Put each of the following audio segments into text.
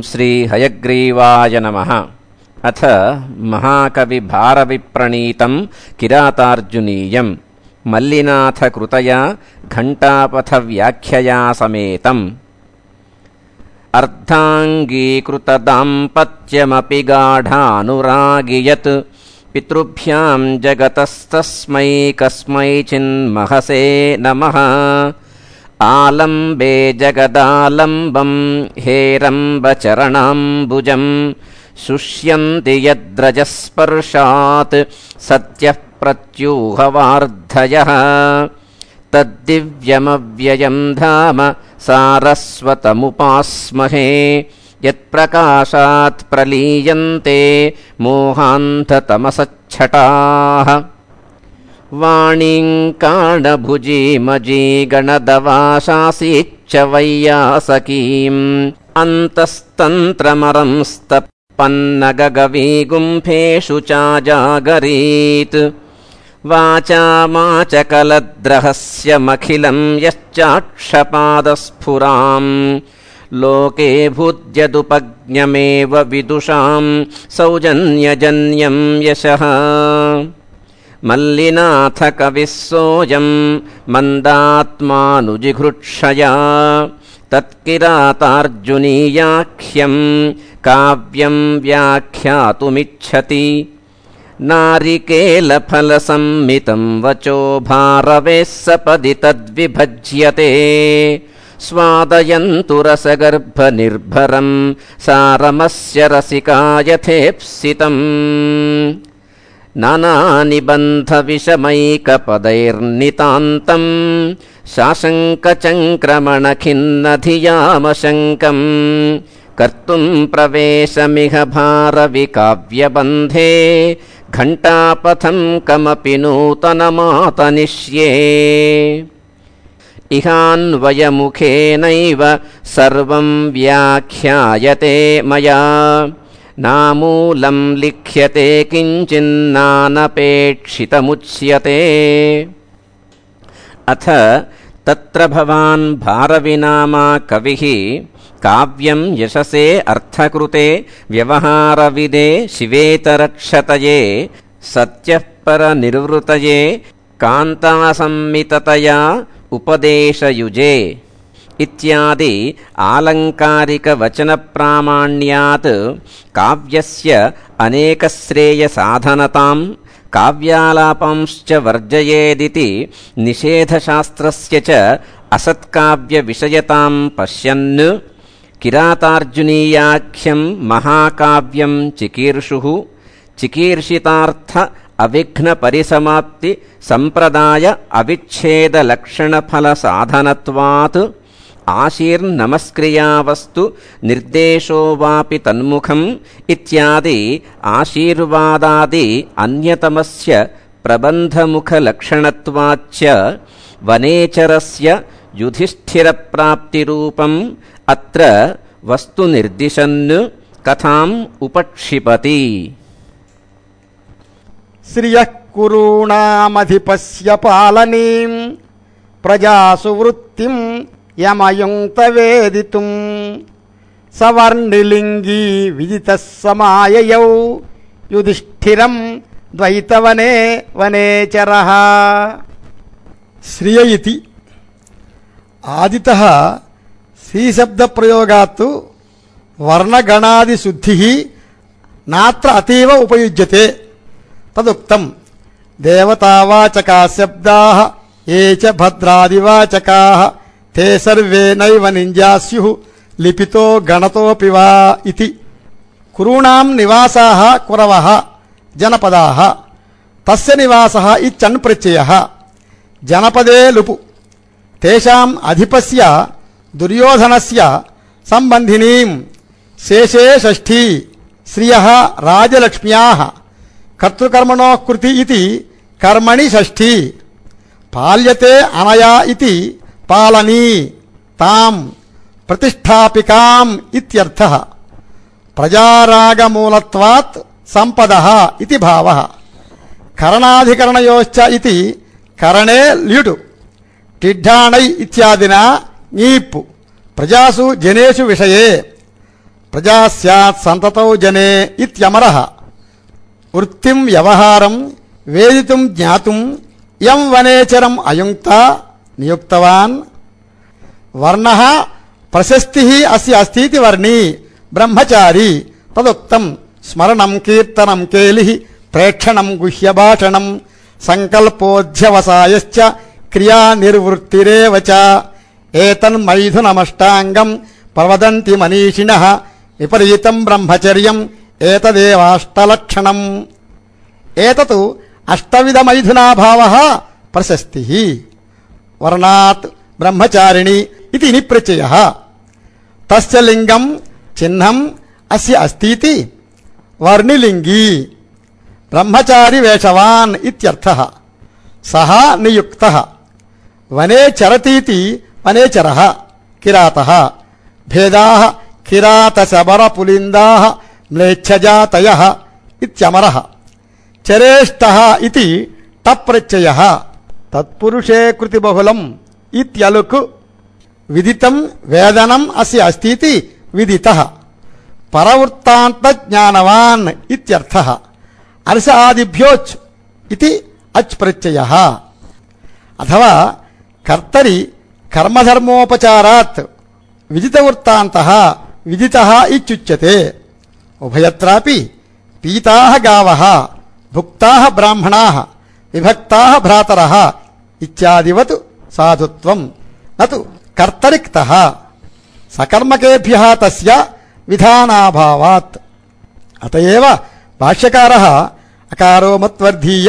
श्रीहयग्रीवाय नमः अथ महाकविभारविप्रणीतं किरातार्जुनीयं मल्लिनाथकृतया घण्टापथव्याख्यया समेतम् अर्धाङ्गीकृतदाम्पत्यमपि गाढानुरागि यत् पितृभ्यां जगतस्तस्मै कस्मैचिन्महसे नमः आलम्बे जगदालम्बं हेरम्बचरणाम्बुजं शुष्यन्ति यद्रजस्पर्शात् सत्यः प्रत्यूहवार्धयः तद्दिव्यमव्ययं धाम सारस्वतमुपास्महे यत्प्रकाशात् प्रलीयन्ते मोहान्धतमसच्छटाः वाणीं काणभुजीमजीगणदवाशासीच्च वैयासकीम् अन्तस्तन्त्रमरंस्तपन्नगगवीगुम्फेषु चाजागरीत् वाचामाचकलद्रहस्य मखिलं यश्चाक्षपादस्फुराम् लोके भूद्यदुपज्ञमेव विदुषां सौजन्यजन्यं यशः मल्लिनाथकविः सोऽयं मन्दात्मानुजिघृक्षया तत्किरातार्जुनीयाख्यं काव्यं व्याख्यातुमिच्छति नारिकेलफलसम्मितं वचो भारवेः सपदि तद्विभज्यते स्वादयन्तु रसगर्भनिर्भरं सारमस्य रसिका यथेप्सितम् नानानिबन्धविषमैकपदैर्नितान्तं शाशङ्कचङ्क्रमणखिन्नधियामशङ्कम् कर्तुं प्रवेशमिह भारविकाव्यबन्धे घण्टापथं कमपि नूतनमातनिष्ये इहान्वयमुखेनैव सर्वं व्याख्यायते मया नामूलं लिख्यते किञ्चिन्नानपेक्षितमुच्यते अथ तत्र भवान् भारविनामा कविः काव्यं यशसे अर्थकृते व्यवहारविदे शिवेतरक्षतये सत्यः परनिर्वृतये कान्तासम्मिततया उपदेशयुजे इत्यादि आलङ्कारिकवचनप्रामाण्यात् काव्यस्य अनेकश्रेयसाधनतां काव्यालापांश्च वर्जयेदिति निषेधशास्त्रस्य च असत्काव्यविषयतां पश्यन् किरातार्जुनीयाख्यं महाकाव्यं चिकीर्षुः चिकीर्षितार्थ अविघ्नपरिसमाप्ति सम्प्रदाय अविच्छेदलक्षणफलसाधनत्वात् आशीर्नमस्क्रियावस्तु निर्देशो वापि तन्मुखम् इत्यादि आशीर्वादादि अन्यतमस्य प्रबन्धमुखलक्षणत्वाच्च वनेचरस्य युधिष्ठिरप्राप्तिरूपम् अत्र वस्तुनिर्दिशन् कथाम् उपक्षिपति శ్రియః కురూణామధిపస్య పాలనీం ప్రజాసు వృత్తిం యమయుంక్త వేదితుం సవర్ణిలింగీ విదిత సమాయయౌ యుధిష్ఠిరం ద్వైతవనే వనేచర శ్రియ ఇతి ఆదిత శ్రీశబ్దప్రయోగాత్ వర్ణగణాదిశుద్ధి నాత్ర అతీవ ఉపయుజ్యతే తదుక్తం దేవతావాచకా శబ్దా ఏ చ భద్రాదివాచకా తే సర్వే నైవ నింజాస్యు లిపితో గణతోపి వా ఇతి కురూణాం నివాసా కురవ జనపదా తస్య నివాస ఇచ్చన్ ప్రత్యయ జనపదే లుపు తేషాం అధిపస్య దుర్యోధనస్య సంబంధినీం శేషే షష్ఠీ శ్రియ రాజలక్ష్మ్యా కర్తృకర్మణో కృతి ఇది కర్మణి షష్ఠీ పాల్యతే అనయా ఇది పాలనీ తాం ప్రతిష్టాపికాం ఇత్యర్థ ప్రజారాగమూలత్వాత్ సంపద ఇది భావ కరణాధికరణయోశ్చ ఇది కరణే ల్యుడు టిడ్ఢాణై ఇత్యాదిన ఞీప్పు ప్రజాసు జనేషు విషయే ప్రజా స్యాత్ సంతతౌ జనే ఇత్యమరః వృత్తిం వ్యవహారం వేదితుం జ్ఞాతుం యం వనేచరం అయుంక్త నియుక్తవాన్ వర్ణ ప్రశస్తి అస్య అస్तीति వర్ణీ బ్రహ్మచారి తదుక్తం స్మరణం కీర్తనం కేలి ప్రేక్షణం గుహ్యభాషణం సంకల్పోధ్యవసాయశ్చ క్రియా నిర్వృత్తిరేవ చ ఏతన్మైథునమష్టాంగం ప్రవదంతి మనీషిణ విపరీతం బ్రహ్మచర్యం ఏతదేవాష్టలక్షణం ఏతత్ అష్టవిధమైథునాభావ ప్రశస్తి వర్ణాత్ బ్రహ్మచారిణి ఇది నిప్రచయ తస్య లింగం చిహ్నం అస్య అస్तीति వర్ణిలింగీ బ్రహ్మచారి వేషవాన్ ఇత్యర్థః సహ నియుక్తః వనే చరతీతి వనేచరः కిరాతः భేదాः కిరాతశబరపులిందాः మ్లేచ్ఛజాతయः ఇత్యమరः చరేష్టः ఇతి టప్రత్యయः తత్పురుషే కృతి బహుళం ఇత్యలుకు విదితం వేదనం అస్య అస్तीति విదితः పరవృత్తాంత జ్ఞానవాన్ ఇత్యర్థః అర్ష ఆదిభ్యోచ్ ఇది అచ్ ప్రత్యయः అథవా కర్తరి కర్మధర్మోపచారాత్ విదితవృత్తాంత విదిత ఇత్యుచ్యతే ఉభయత్రాపి పీతా గావ భుక్తా బ్రాహ్మణా విభక్తా భ్రాతర ఇత్యాదివత్ సాధుత్వం నతు కర్తరిక్త సకర్మకేభ్య తస్య విధానాభావాత్ అతయేవ భాష్యకార అకారో మత్వర్ధీయ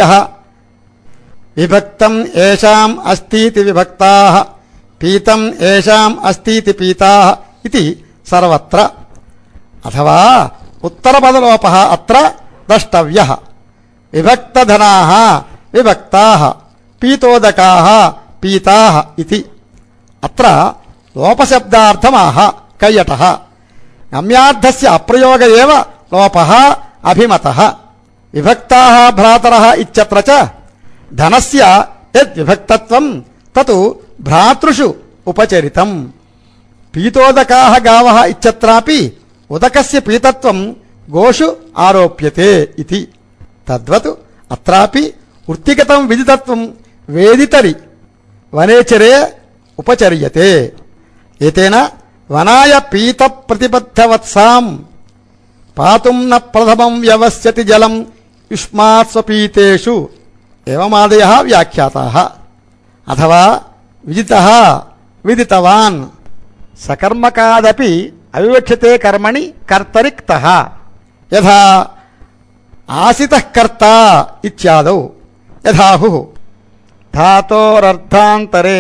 విభక్తం ఏషాం అస్तीति విభక్తా పీతం ఏషాం అస్तीति పీతా ఇది సర్వత్ర అథవా ఉత్తరపదలోప అత్ర ద్రష్టవ్య విభక్తధనా విభక్తా పీతోదకా పీతా ఇది అత్ర లోపశబ్దార్థమాహ కయ్యట గమ్యార్థస్య అప్రయోగ ఏవ లోప అభిమత విభక్తా భ్రాతర ఇత్యత్ర చ ధనస్య యద్విభక్తత్వం తత్ భ్రాతృషు ఉపచరితం పీతోదకా గావ ఇత్యత్రాపి ఉదకస్య పీతత్వం గోషు ఆరోప్యతే ఇది తద్వత్ అత్రాపి వృత్తిగతం విదితత్వం వేదితరి వనేచరే ఉపచర్యతే ఏతేన వనాయ పీత ప్రతిబద్ధవత్సాం పాతుం న ప్రథమం వ్యవస్యతి జలం యుష్మాత్ స్వపీతేషు ఏవమాదయ వ్యాఖ్యాతా అథవా విదిత విదితవాన్ సకర్మకాదపి అవివక్షతే కర్మణి కర్తరిక్త యథా ఆసిత కర్త ఇత్యాదౌ యథాహు ధాతోరర్థాంతరే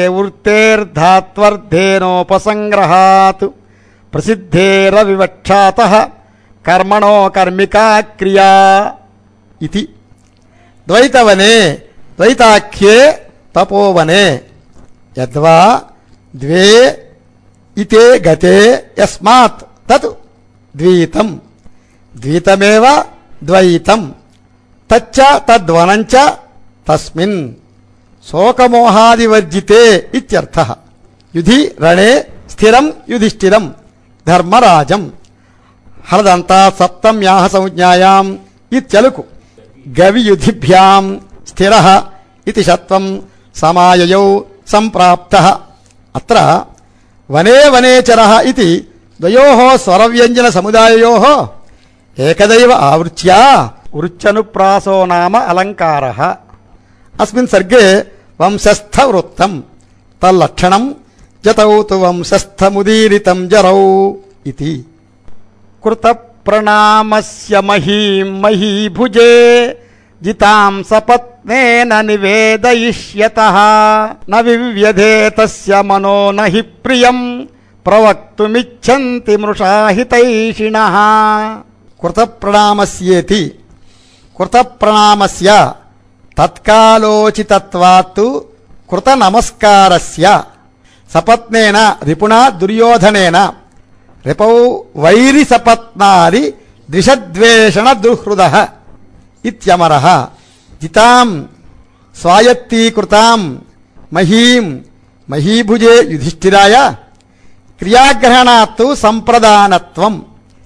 వృత్తేర్ధాత్వర్థేనోపసంగ్రహాత్ ప్రసిద్ధేరవివక్షాత కర్మణో కర్మికా క్రియా ఇది ద్వైతవనే ద్వైతాఖ్యే తపోవనే యద్వా ద్వే ఇతే గతే యస్మాత్ తత్ ద్వీతం ద్వీతమేవ ద్వైతం తచ్చ తద్వనంచ తస్మిన్ శోకమోహాదివర్జితే ఇత్యర్థ యుధి రణే స్థిరం యుధిష్ఠిరం ధర్మరాజం హరదంతా సప్తమ్యాహ సంజ్ఞాయాం ఇత్యలుకు గవియుధిభ్యాం స్థిర ఇది షత్వం సమాయయౌ సంప్రాప్త అత్ర వనే వనేచర ఇది ద్వయోః స్వరవ్యంజన సముదాయయోః ఏకదైవ ఆవృత్య వృచ్చనుప్రాసో నామ అలంకారः అస్మిన్ సర్గే వంశస్థవృత్తం తల్లక్షణం జతౌ తు వంశస్థముదీరితం జరౌ ఇది కృత ప్రణామస్య మహీం మహీభుజే జితాం సపత్నేన నివేదయిష్యత న వివ్యధే తస్య మనో నహి ప్రియం ప్రవక్తుమిచ్చంతి మృషాహితైషిణ కృత ప్రణామస్యేతి కృత ప్రణామస్య తత్కాలోచితత్వాత్తు కృత నమస్కారస్య సపత్నేన రిపుణా దుర్యోధనేన రిపౌ వైరి సపత్నాది ద్విషద్వేషణ దుహృద ఇత్యమర జితాం స్వాయత్తీకృతాం మహీం మహీభుజే యుధిష్ఠిరాయ క్రియాగ్రహణాత్తు సంప్రదానత్వం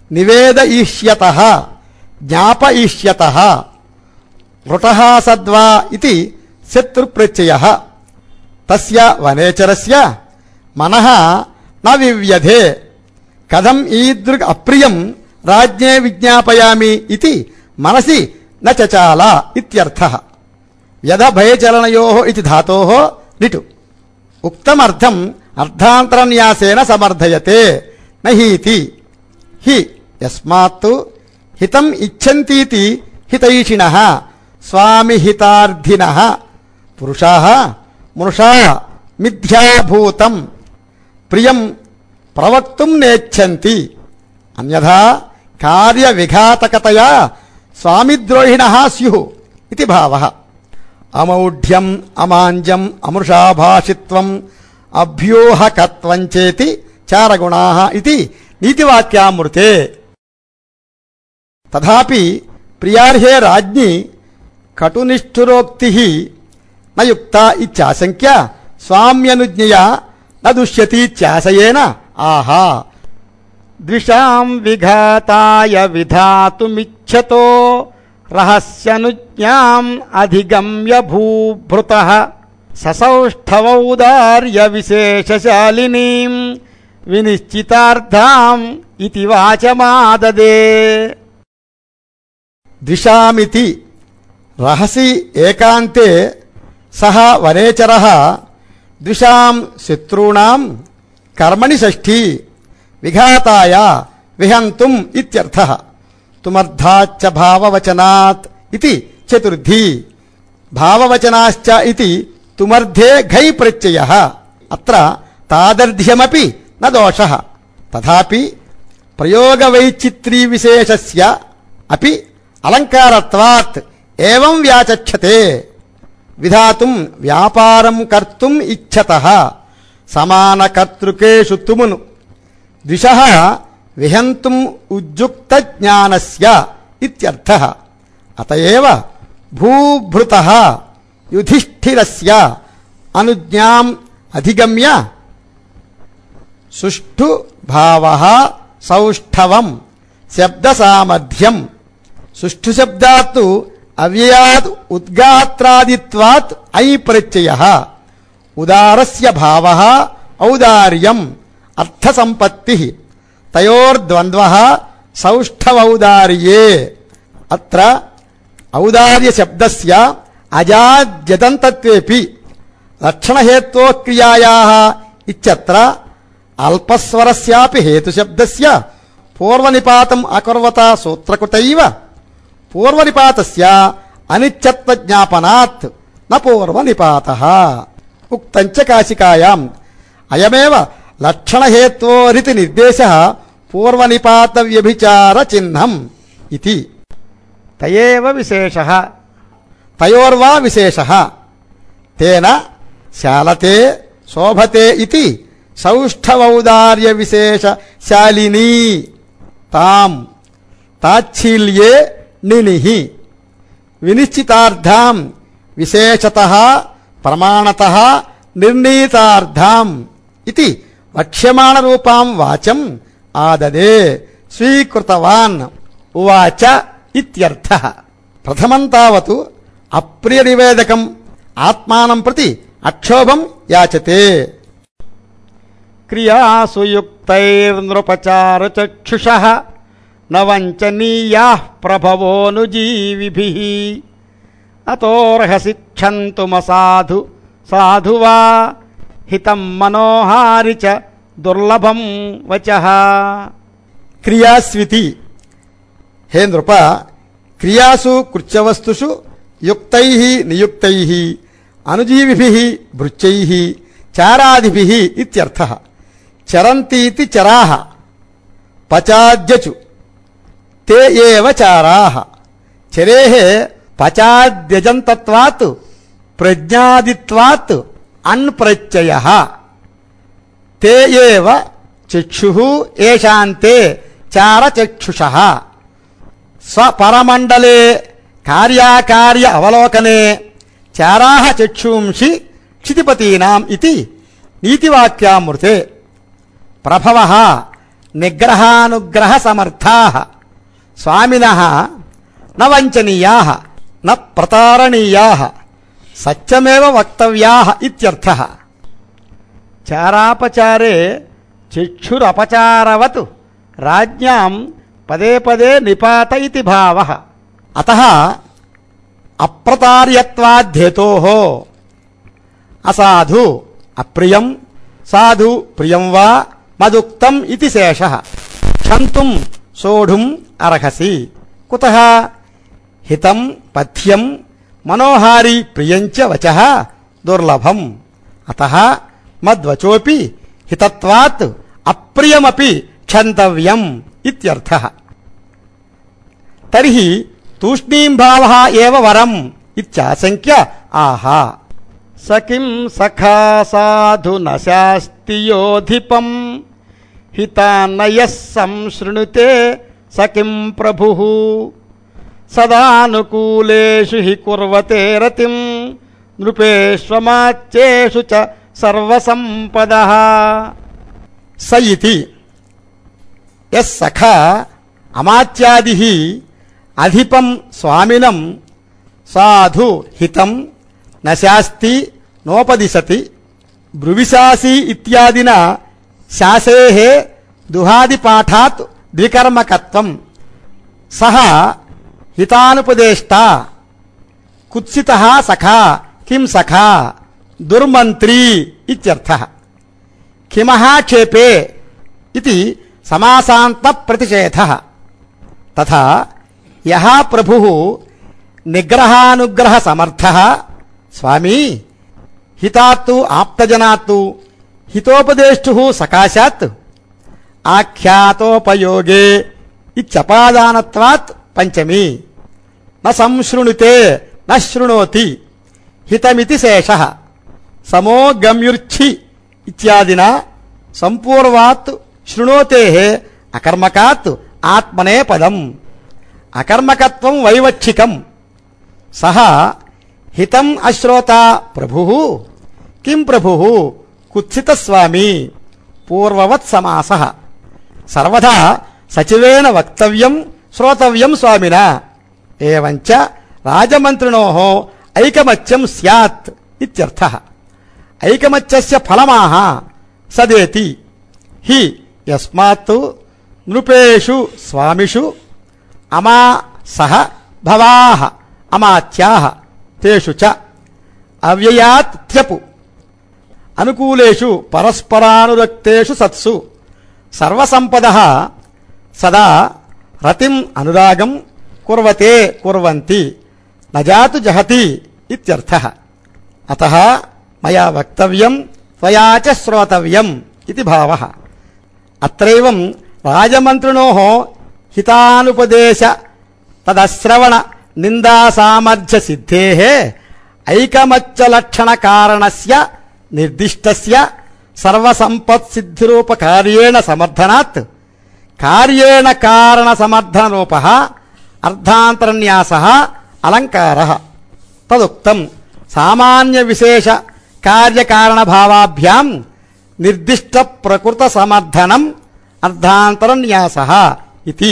నివేదయిష్యత జ్ఞాపయిష్యత వృట సద్వా ఇది శత్రుప్రత్యయ తస్య వనేచరస్య మనః న వివ్యధే కథం ఈదృగ్ అప్రియం రాజ్ఞే విజ్ఞాపయామి ఇది మనసి న చచాల ఇత్యర్థః యథ భయచలనయో ఇది ధాతో నిటు ఉక్తమర్థం అర్థాంతరన్యాసేన సమర్థయతే నహీతి హి యస్మాత్ హితం ఇచ్చంతీతి హితైషిణ స్వామిహితార్థిన పురుషా మృషా మిథ్యాభూతం ప్రియం ప్రవక్తుం నేచ్చంతి అన్యథా కార్యవిఘాతకతయా స్వామిద్రోహిణ స్యు ఇది భావ అమౌఢ్యం అమాంజం అమృషాభాషిత్వం అభ్యూహకత్వం చేతి చారగుణా ఇది నీతివాక్యామృతే తథాపి ప్రియార్హే రాజ్ఞి కటునిష్ఠురోక్తి నయుక్త ఇత్యాశంక్య స్వామ్యనుజ్ఞయా న దుష్యతీత్యాశయేన ఆహా ద్విషాం విఘాతాయ విధాతుమిచ్చతో రహస్యనుజ్ఞాం అధిగమ్య భూభృత ససౌష్ఠవౌదార్య విశేషశాలినీం వినిశ్చితార్థాం ఇతి వాచమాదదే ద్విషామితి రహసి ఏకాంతే సహ వనేచర ద్విషాం శత్రూణాం కర్మణి షష్ఠీ విఘాతాయ విహంతుం ఇత్యర్థ తుమర్థాచ్చ భావవచనాత్ ఇది చతుర్థి భావవచనాశ్చ ఇది తుమర్థే ఘై ప్రత్యయ అత్ర తాదర్ధ్యమపి న దోష తథాపి ప్రయోగవైచిత్రీ విశేషస్య అపి అలంకారత్వాత్ ఏవం వ్యాచక్షతే విధాతుం వ్యాపారం కర్తుం ఇచ్చత సమానకర్తృకేషు తుమును ద్విష విహంతుం ఉద్యుక్త జ్ఞానస్య ఇత్యర్థః అతయేవ భూభృత యుధిష్ఠిరస్య అనుజ్ఞాం అధిగమ్య సుష్ఠు భావ సౌష్ఠవం శబ్ద సామర్థ్యం సుష్ఠు శబ్దాత్ అవ్యయాత్ ఉద్గాత్రాదిత్వాత్ ఐ ప్రత్యయ ఉదారస్య భావ ఔదార్యం అర్థసంపత్తి తయోర్ద్వంద్వ సౌష్ఠవౌదార్యే అత్ర ఔదార్య శబ్దస్య అజాద్యదంతత్వేపి లక్షణహేత్వక్రియాయా ఇత్యత్ర అల్పస్వరస్యాపి హేతుశబ్దస్య పూర్వనిపాతం అకుర్వత సూత్రకృతైవ పూర్వనిపాతస్య అనిత్యత్వజ్ఞాపనాత్ న పూర్వనిపాత ఉక్తంచ కాశికాయాం అయమేవ లక్షణహేత్వోరితి నిర్దేశ పూర్వనిపాత వ్యభిచార చిహ్నం ఇది తయేవ విశేష తయోర్వా విశేష తేన శాలతే శోభతే ఇది సౌష్ఠవౌదార్య విశేష శాలినీ తాం తాచ్ఛీల్యే నినిహి వినిశ్చితార్థాం విశేషత ప్రమాణత నిర్ణీతార్థాం ఇది వక్ష్యమాణరూపాం వాచం ఆదదే స్వీకృతవాన్ ఉవాచ ఇత్యర్థ ప్రథమం తావతు అప్రియనివేదకం ఆత్మానం ప్రతి అక్షోభం యాచతే క్రియాసు యుక్తైర్నృపచారు చక్షుష న వంచనీయా ప్రభవోనుజీవిభి అతోర్హసి క్షంతుమసాధు సాధువా హితం మనోహారి చ దుర్లభం వచ క్రియాస్వితి హే నృప క్రియాసు కృత్యవస్తుషు యుక్తై నియుక్తై అనుజీవిభి భృత్యై చారాదిభి ఇత్యర్థ చరంతీతి చరాహ పచాద్యచు తే ఏవ చారాహ చరేః పచాద్యజంతత్వాత్ ప్రజ్ఞాదిత్వాత్ అన్ప్రత్యయ తే ఏవ చక్షు ఏషాంతే చారచక్షుష స్వపరమండలే కార్యాకార్య అవలోకనే చారాహ చక్షుంషి క్షితిపతీనాం ఇది నీతివాక్యామృతే ప్రభవ నిగ్రహానుగ్రహ సమర్థా స్వామిన న వంచనీయా న ప్రతారణీయా సత్యమేవ వక్తవ్యా ఇత్యర్థ చారాపచారే చక్షురపచారవత్ రాజ్ఞాం పదే పదే నిపాత ఇతి భావ అత అప్రతార్యత్వాధ్యేతో అసాధు అప్రియం సాధు ప్రియం వా మదుక్తం ఇది శేష క్షంతుం సోఢుం అర్హసి కుత హితం పథ్యం మనోహారీ ప్రియంచ వచ దుర్లభం అత మద్వచోపి హితత్వాత్ అప్రియమపి క్షంతవ్యం ఇత్యర్థ తర్హి తూష్ణీం భావ ఏవ వరం ఇత్యాశంక్య ఆహా సకిం సఖా సాధు నశాస్తి యోధిపం హితాన్నయ సంశృణుతే సకిం ప్రభు సదానుకూలేషు హి కుర్వతే రతిం నృపేష్వమాచ్యేషు చ సర్వసంపద స ఇతి ఎస్ సఖ అమాత్యాది అధిపం స్వామినం సాధు హితం నశాస్తి నోపదిశతి బ్రువిశాసి ఇత్యాదిన శాసే దుహాదిపాఠాత్ ద్వికర్మకత్వం సహ హితానుపదేష్టా కుత్సిత సఖా కిం సఖా దుర్మంత్రీ ఇత్యర్థః కిమః క్షేపే ఇది సమాసాంత ప్రతిషేధ తథా యః ప్రభుః నిగ్రహానుగ్రహ సమర్థః స్వామి హితాత్తు ఆప్తజనాత్తు హితోపదేష్టు సకాశాత్ ఆఖ్యాతోపయోగే ఇత్యపాదానత్వాత్ పంచమి న సంశృణుతే న శృణోతి హితమితి శేష సమో గమ్యుర్చి ఇత్యాదిన సంపూర్వాత్ శృణోతే అకర్మకాత్ ఆత్మనే పదం అకర్మకత్వం వైవక్షికం సహ హితం అశ్రోత ప్రభు కిం ప్రభు కుత్సిత స్వామి పూర్వవత్ సమాస సర్వదా సచివేన వక్తవ్యం శ్రోతవ్యం స్వామిన ఏవంచ రాజమంత్రిణో ఐకమత్యం స్యాత్ ఇత్యర్థః ఐకమత్యస్య ఫలమాహ సదేతి హి యస్మాత్ నృపేషు స్వామిషు అమా సహ భవాహ అమాత్యాహ తేషు చ అవ్యయాత్ త్యపు అనుకూలేషు పరస్పరానురక్తేషు సత్సు సర్వసంపద సదా రతిం అనురాగం కుర్వతే కుర్వంతి నజాతు జహతి ఇత్యర్థః అతః మయా వక్తవ్యం త్వయా చ శ్రోతవ్యం ఇది భావः అత్రైవం రాజమంత్రిణోः హితానుపదేశ తదశ్రవణ నిందాసామర్థ్య సిద్ధేः ఐకమత్యలక్షణకారణస్య నిర్దిష్టస్య సర్వసంపత్సిద్ధిరూపకార్యేణ సమర్థనాత్ కార్యేణ కారణ సమర్థనరూప అర్ధాంతరన్యాస అలంకార తదుక్తం సామాన్య విశేష కార్యకారణభావాభ్యాం నిర్దిష్ట ప్రకృత సమర్థనం అర్ధాంతరన్యాస ఇది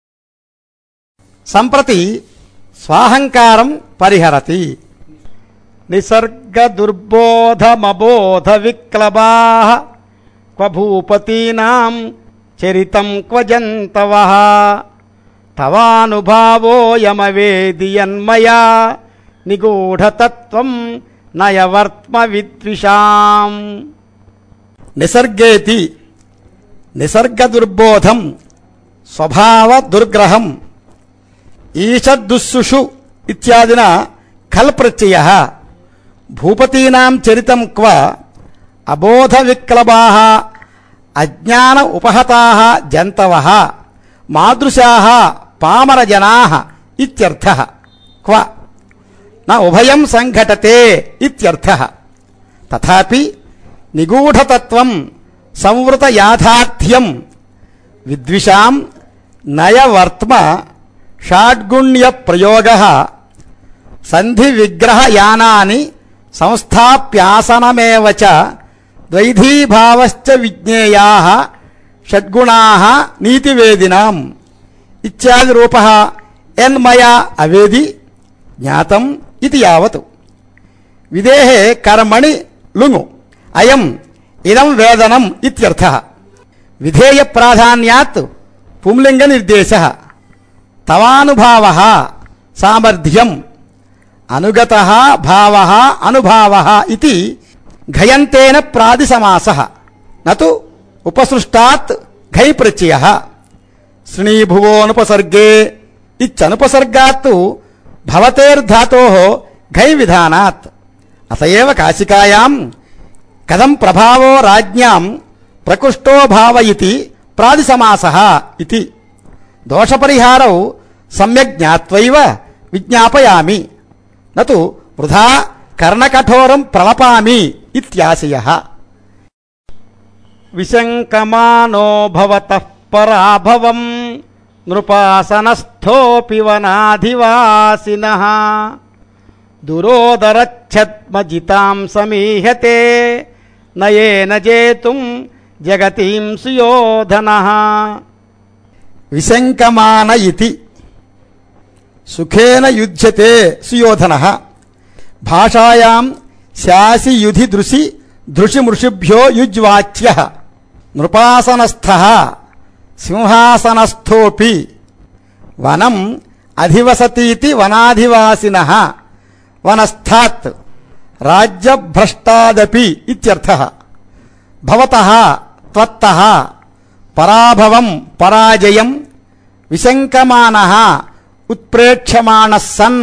సంప్రతి స్వాహంకారం పరిహరతి నిసర్గ దుర్బోధమబోధ విక్లబా క్వ భూపతీనాం చరితం క్వ జంతవ తవానుభావోయమవేదియన్మయా నిగూఢతత్వం నయవర్త్మ విద్విషాం నిసర్గేతి నిసర్గ దుర్బోధం స్వభావ దుర్గ్రహం ఈషద్దుస్సుషు ఇత్యాదిన ఖల్ ప్రత్యయ భూపతీనాం చరితం క్వ అబోధ విక్లబా అజ్ఞాన ఉపహతా జంతవ మాదృశా పామరజనా ఇత్యర్థ క్వ న ఉభయం సంఘటతే ఇత్యర్థ తథాపి నిగూఢతత్వం సంవృత యాథార్థ్యం విద్విషాం నయవర్త్మ షాడ్గుణ్య ప్రయోగ సంధి విగ్రహ యానాని సంస్థాప్యాసనమేవ చ ద్వైధీభావశ్చ విజ్ఞేయా షడ్గుణా నీతివేదినాం ఇత్యాది రూప ఎన్మయా అవేది జ్ఞాతం ఇది యావత్ విదేహే కర్మణి లుంగు అయం ఇదం వేదనం ఇత్యర్థ విధేయ ప్రాధాన్యాత్ పుంలింగ నిర్దేశ తవానుభావ సామర్థ్యం అనుగత భావ అనుభావ ఇది ఘయంతేన ప్రాదిసమాస నతు ఉపసృష్టాత్ ఘై ప్రత్యయ శ్రీభువోనుపసర్గే ఇచ్చనుపసర్గాత్ భవతేర్ధాతో ఘై విధానాత్ అతయేవ కాశికాయాం కథం ప్రభావో రాజ్ఞాం ప్రకుష్టో భావ ఇతి ప్రాదిసమాస ఇతి దోషపరిహారౌ సమ్యక్ జ్ఞాత్వైవ విజ్ఞాపయామి నతు వృధా కర్ణకఠోరం ప్రలపామి ఇత్యాశయ విశంకమానో భవతః పరాభవం నృపాసనస్థోపి వనాధివాసినః దురోదరచ్ఛద్మజితాం సమీహతే నయేన జేతుం జగతీం సుయోధనః విశంకమాన ఇతి సుఖేన యుధ్యతే సుయోధన భాషాయాం శాసి యుధి దృశి దృశిమృషిభ్యో యుజ్వాచ్య నృపాసనస్థ సింహాసనస్థోపి వనం అధివసతీతి వనాధివాసిన వనస్థాత్ రాజ్యభ్రష్టాదపి ఇత్యర్థ భవతః త్వత్తః పరాభవం పరాజయం విశంకమాన ఉత్ప్రేక్షమాణ సన్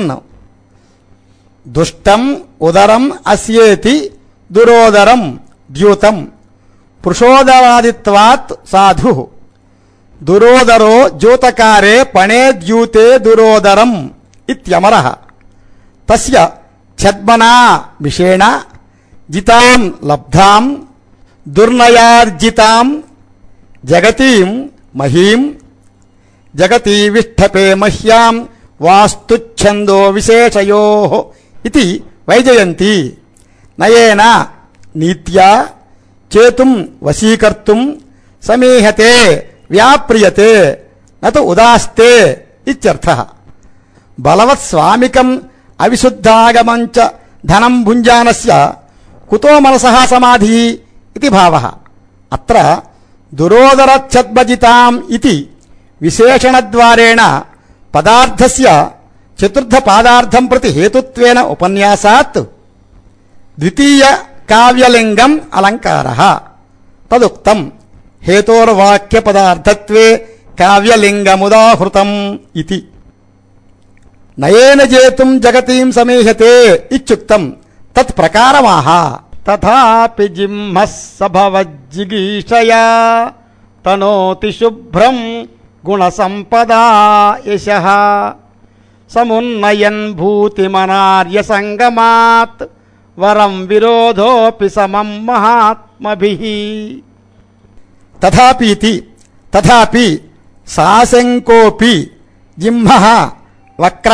దుష్టం ఉదరం అస్యేతి దురోదరం ద్యూతం పురుషోదరాదిత్వాత్ సాధు దురోదరో ద్యూతకారే పణే ద్యూతే దురోదరం ఇత్యమర తస్య ఛద్మనా విషేణ జితాం లబ్ధాం దుర్నయార్జితాం జగతీం మహీం జగతీవిష్ఠపే మహ్యాం వాస్తుఛందో విశేషయో ఇది వైజయంతి నయేన నీత్యా చేతుం వశీకర్తుం సమీహతే వ్యాప్రియతే నతు ఉదాస్తే ఇత్యర్థ బలవత్ స్వామికం అవిశుద్ధాగమంచ ధనం భుంజానస్య కుతో మనసః సమాధి ఇది భావः అత్ర దురోదరచ్ఛద్భజితాం ఇది విశేషణద్వారేణ పదార్థస్య చతుర్థ పాదార్థం ప్రతి హేతుత్వేన ఉపన్యాసాత్ ద్వితీయ కావ్యలింగం అలంకార తదుక్తం హేతోర్వాక్య పదార్థత్వే కావ్యలింగముదాహృతం ఇది నయేన జేతుం జగతీం సమీహతే ఇత్యుక్తం తత్ ప్రకారమాహ తథాపి జిహ్మः సభవజ్జిగీషయా తనోతి శుభ్రం గుణసంపదా యశః సమున్నయన్ భూతిమనార్య సంగమాత్ వరం విరోధోపి సమం మహాత్మభిః తథాపీతి తథాపి సాశంకోపి జింహ వక్ర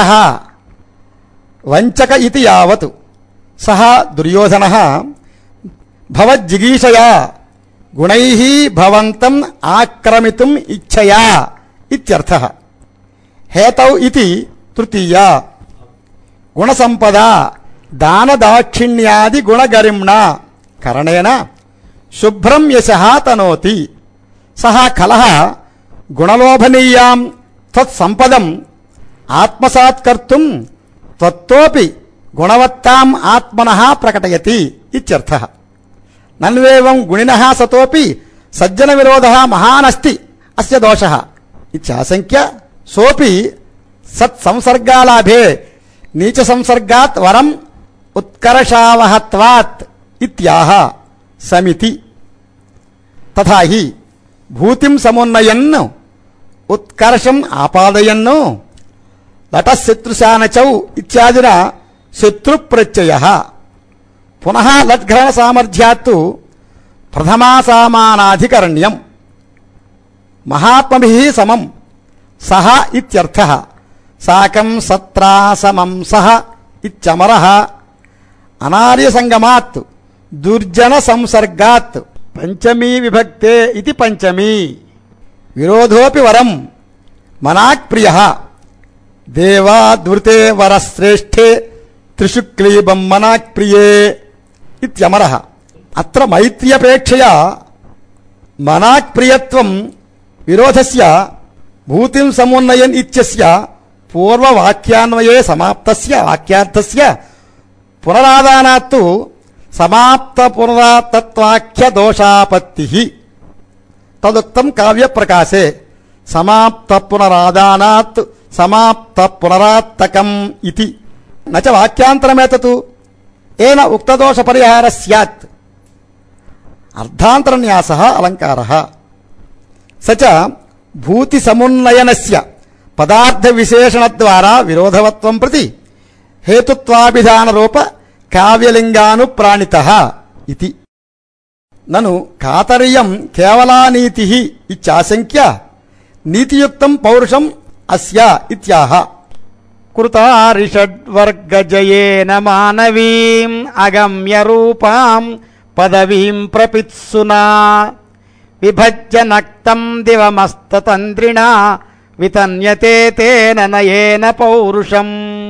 వంచక ఇది యావత్ సహ దుర్యోధన భవజ్జిగీషయా గుణై భవంతం ఆక్రమితుం ఇచ్ఛయా ఇత్యర్థ హేతౌ ఇది తృతీయ గుణసంపద దానదాక్షిణ్యాది గుణగరిమ్ణ కరణేన శుభ్రం యశ తనోతి సహ కలహ గుణలోభనీయాం త్వత్సంపదం ఆత్మసాత్కర్తుం త్వత్తోపి గుణవత్తాం ఆత్మనః ప్రకటయతి ఇత్యర్థ నన్వేవం గుణినః సతోపి సజ్జన విరోధः మహానస్తి అస్య దోషः ఇత్యాశంక్య సోపి సత్సంసర్గాలాభే నీచ సంసర్గాత్ వరం ఉత్కర్షావహత్వాత్ ఇత్యాహ సమితి తథా హి భూతిం సమున్నయన్ ఉత్కర్షం ఆపాదయన్ లటశత్రుశానచౌ ఇత్యాదిన శత్రుప్రత్యయ పునః లట్ఘ్రణ సామర్థ్యాత్తు ప్రథమాసామానాధికరణ్యం మహాత్మభి సమం సహ ఇత్యర్థ సాకం సత్రా సమం సహ ఇత్యమర అనార్య సంగమాత్ దుర్జన సంసర్గాత్ పంచమీ విభక్తే ఇది పంచమీ విరోధోపి వరం మనాక్ప్రియ దేవాద్వృతే వరశ్రేష్ఠే త్రిషు క్లీబం మనాక్ప్రియే ఇత్యమర అత్ర మైత్ర్యపేక్షయా మనాక్ప్రియత్వం విరోధస్య భూతిం సమున్నయన్ ఇత్యస్య పూర్వవాక్యాన్వయే సమాప్తస్య వాక్యార్థస్య పునరాదానాత్తు సమాప్త పునరాతత్వాఖ్య దోషాపత్తి తదుక్తం కావ్యప్రకాశే సమాప్త పునరాదానాత్ సమాప్త పునరాత్తకం ఇది నచ వాక్యాంతరమేతతు ఏన ఉక్తదోష పరిహార స్యాత్ అర్థాంతరన్యాస అలంకార సచ భూతి సమున్నయనస్య పదార్థ విశేషణ ద్వారా విరోధవత్వం ప్రతి హేతుత్వాభిధాన రూప కావ్యలింగానుప్రాణిత ఇది నను కాతర్యం కేవలానీతి ఇత్యాశంక్య నీతియుక్తం పౌరుషం అస్య ఇత్యాహ కృతారిషడ్వర్గజయేన మానవీం అగమ్య రూపాం పదవీం ప్రపిత్సునా విభజ్య నక్తం దివమస్తతంద్రిణా వితన్యతే తేన నయేన పౌరుషం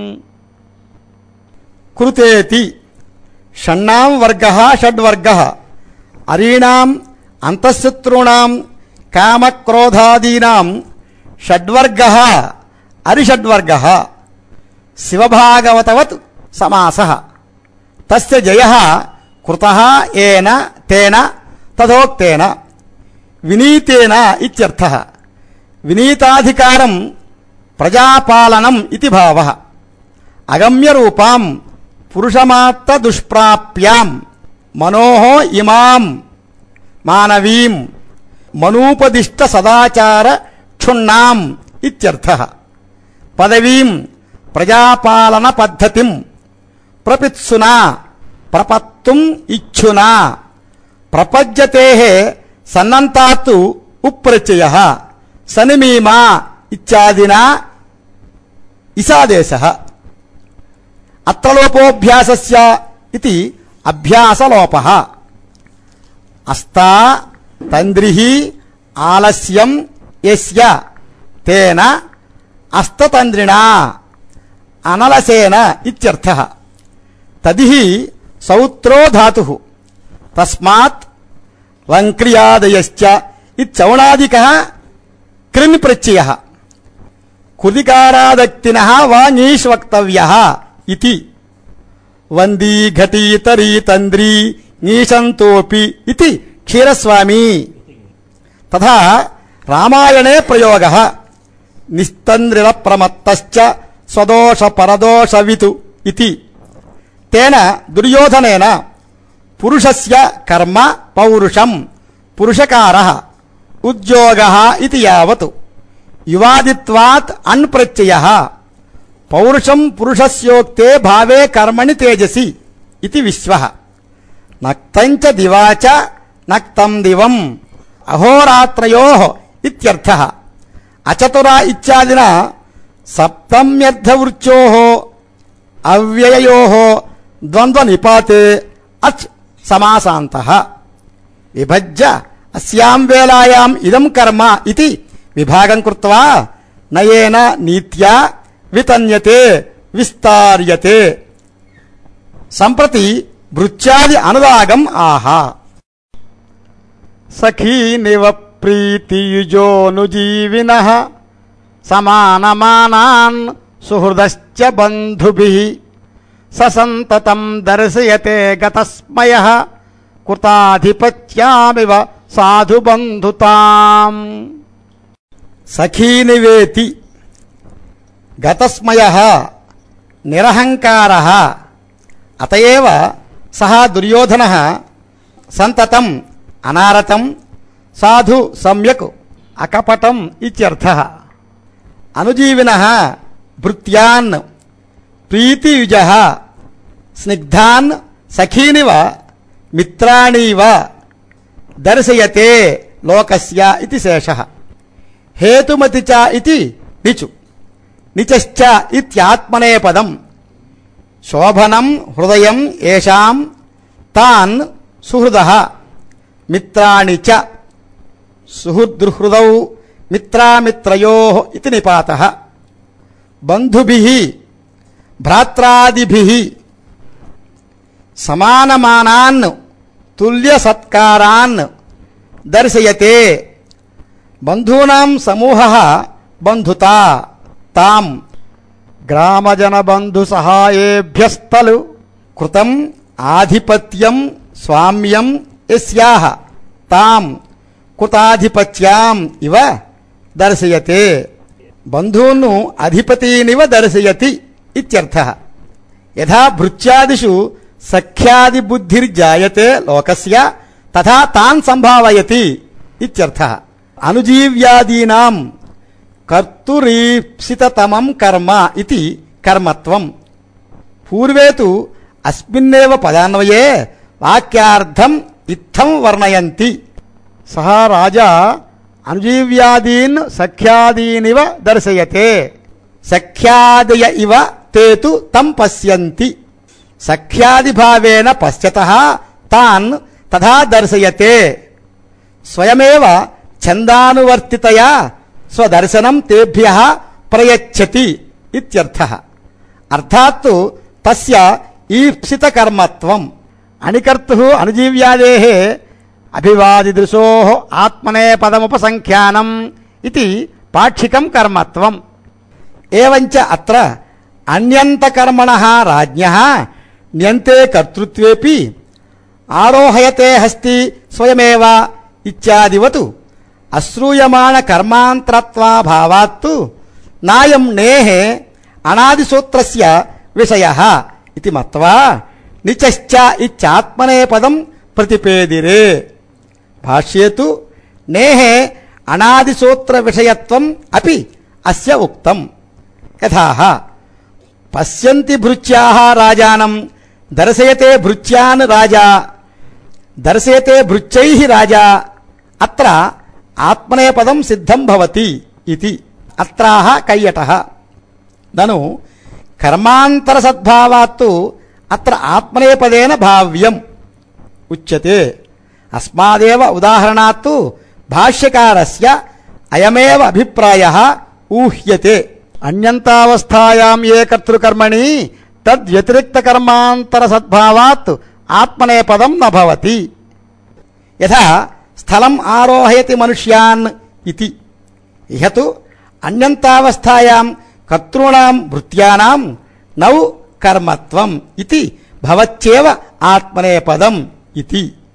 కృతేతి షణ్ణాం వర్గ షడ్వర్గ అరీణాం అంతఃశత్రూణాం కామక్రోధాదీనాం షడ్వర్గ అరిషడ్వర్గ శివభాగవతవత్ సమాస తస్య జయ కృత ఏన తేన తథోక్తేన వినీతేన ఇత్యర్థ వినీతాధికారం ప్రజాపాలనం ఇది భావ అగమ్య రూపాం పురుషమాత్త దుష్ప్రాప్యాం మనోహ ఇమాం మానవీం మనూపదిష్ట సదాచార క్షుణ్ణాం ఇత్యర్థ పదవీం ప్రజాపాలన పద్ధతిం ప్రపిత్సునా ప్రపత్తుం ఇచ్చునా ప్రపద్యతే సన్నంతాత్తు ఉప్రత్యయ సనిమీమా ఇత్యాదినా ఇసాదేశ అత్ర లోపోభ్యాసస్య ఇది అభ్యాసలోప అస్తా తంద్రిః ఆలస్యం యస్య తేన అస్తతంద్రిణా అనలసేన ఇత్యర్థః తదిః సౌత్రో ధాతుః తస్మాత్ వంక్రియాదయశ్చ ఇచ్చౌణాదికः క్రిన్ ప్రత్యయः కుదికారాదక్తినः వాంగీష్ వక్తవ్యः ఇతి వందీ ఘటీతరీ తంద్రీ నీశంతోపి ఇది క్షీరస్వామి తథా రామాయణే ప్రయోగः నిస్తంద్రిర ప్రమత్తశ్చ స్వదోష పరదోషవితు ఇతి తేన దుర్యోధనేన పురుషస్య కర్మ పౌరుషం పురుషకారः ఉద్యోగः ఇది యావత్ యువాదిత్వాత్ అన్ ప్రత్యయः పౌరుషం పురుషస్యోక్తే భావే కర్మణి తేజసి ఇది విశ్వః నక్తంచ దివాచ నక్తం దివం అహోరాత్రయో ఇత్యర్థః అచతుర ఇత్యాదిన సప్తమ్యర్థవృత్యో అవ్యయయో ద్వంద్వ నిపాతే అచ్ సమాసాంతః విభజ్య అస్యాం వేలాయాం ఇదం కర్మ ఇది విభాగం కృత్వా నయేన నీత్యా వితన్యతే విస్తార్యతే సంప్రతి భృత్యాది అనురాగం ఆహా సఖీనివ ప్రీతియుజోనుజీవిన సమానమానాన్ సుహృదశ్చ బంధుభిః ససంతతం దర్శయతే గతస్మయ కృతాధిపత్యామివ సాధుబంధుతాం సఖీనివేతి గతస్మయ నిరహంకార అతయేవ సహ దుర్యోధన సంతతం అనారతం సాధు సమ్యక్ అకపటం ఇత్యర్థ అనుజీవిన భృత్యాన్ ప్రీతియుజ స్నిగ్ధాన్ సఖీనివ మిత్రాణీవ దర్శయతే లోకస్య ఇది శేషः హేతుమతి చ ఇది నిచు నిచశ్చ ఇత్యాత్మనేపదం శోభనం హృదయం ఏషాం తాన్ సుహృద మిత్రాణి చ సుహృద్హృదౌ మిత్రామిత్రయో ఇది నిపాత బంధుభి భ్రాత్రాదిభి సమానమానాన్ తుల్య సత్కారాన్ దర్శయతే బంధూనాం సమూహ బంధుతా తాం గ్రామజన బంధు సహాయేభ్యస్తలు కృతం ఆధిపత్యం స్వామ్యం యస్యాహ తాం కృతాధిపత్యాం ఇవ దర్శయతే బంధూను అధిపతీనివ దర్శయతి ఇత్యర్థ యథా భృత్యాదిషు సఖ్యాది బుద్ధిర్జాయతే లోకస్య తథా తాన్ సంభావయతి ఇత్యర్థ అనుజీవ్యాదీనాం కర్తురీప్సితతమం కర్మ ఇది కర్మత్వం పూర్వే తు అస్మిన్నేవ పదాన్వయే వాక్యార్థం ఇత్థం వర్ణయంతి సహా రాజా అనుజీవ్యాదీన్ సఖ్యాదీనివ దర్శయతే సఖ్యాదయ ఇవ తే తు తం పశ్యంతి సఖ్యాదిభావేన పశ్యత తాన్ తథా దర్శయతే స్వయమేవ ఛందానువర్తితయా స్వదర్శనం తేభ్య ప్రయచ్చతి ఇత్యర్థ అర్థాత్తు తస్య ఈప్సిత కర్మత్వం అణికర్తు అనుజీవ్యాదే అభివాదిదృశో ఆత్మనే పదముపసంఖ్యానం ఇది పాక్షికం కర్మత్వం ఏవంచ అత్ర అన్యంతకర్మణ రాజ్ఞ న్యంతే కర్తృత్వేపి ఆరోహయతే హస్తి స్వయమేవ ఇత్యాదివతు అశ్రూయమాణ కర్మాంతరత్వాభావాత్తు నాయం నేహే అనాదిసూత్రస్య విషయ ఇది మత్వా నిచశ్చ ఇత్యాత్మనే పదం ప్రతిపేదిరే భాష్యే తు నేహే అనాదిసూత్ర విషయత్వం అపి అస్య ఉక్తం యథాహ పశ్యంతి భృత్యాः రాజానం దర్శయతే భృత్యాన్ రాజా దర్శయతే భృత్యైః రాజా అత్ర ఆత్మనేపదం సిద్ధం భవతి ఇది అత్రాహ కయ్యటః నను కర్మాంతర సద్భావాత్తు అత్ర ఆత్మనేపదేన భావ్యం ఉచ్యతే అస్మాదేవ ఉదాహరణాత్తు భాష్యకారస్య అయమేవ అభిప్రాయः ఊహ్యతే అన్యంతావస్థాయాం ఏ కర్తృకర్మణి తద్వ్యతిరిక్త కర్మాంతర సద్భావాత్ ఆత్మనే పదం నభవతి యథా స్థలం ఆరోహయతి మనుష్యాన్ ఇది ఇహ తు అన్యంతావస్థాయాం కర్తॄణాం భృత్యానాం నౌ కర్మత్వం ఇది భవత్యేవ ఆత్మనేపదం ఇది